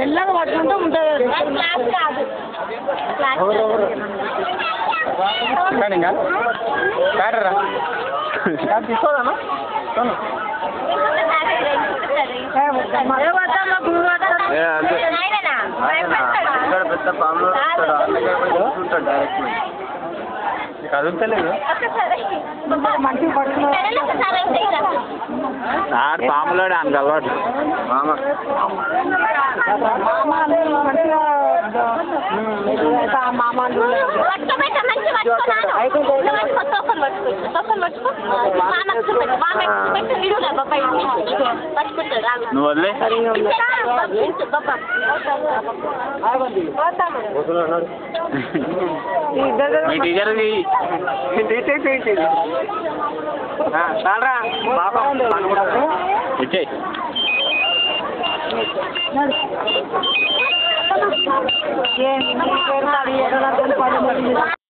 మెల్లగా పట్టుకుంటే ఉంటుంది క్లాస్ కాదు క్లాస్ కానీ ఇంకా కాడరా తీసుకోదామా ఏ, అంతే. ఇక్కడ పెద్ద పాములు వస్తాడు అందుకే పోయి చూస్తుంటాడు డైరెక్ట్ కదులుతలేదు మంచిగా పట్టుకున్నా ఆడు పాములోడు ఆయనకు అలవాటు మామ మామాలు మంచిగా ఆ మామాలు పట్టుకోబెట్ట మంచి పట్టుకున్నాను పట్టుకో తోకలు పట్టుకో తోకలు పట్టుకో మామ చూపెట్టు మామ పెట్టు విడులే బాబాయ్ పట్టుకుంటాడు రాను నువ్వు వదిలే బాబా మీ టీచర్ చాలరా పాపం ఇచ్చేయి ఏం పేరు కాదు ఏదో నాకు పని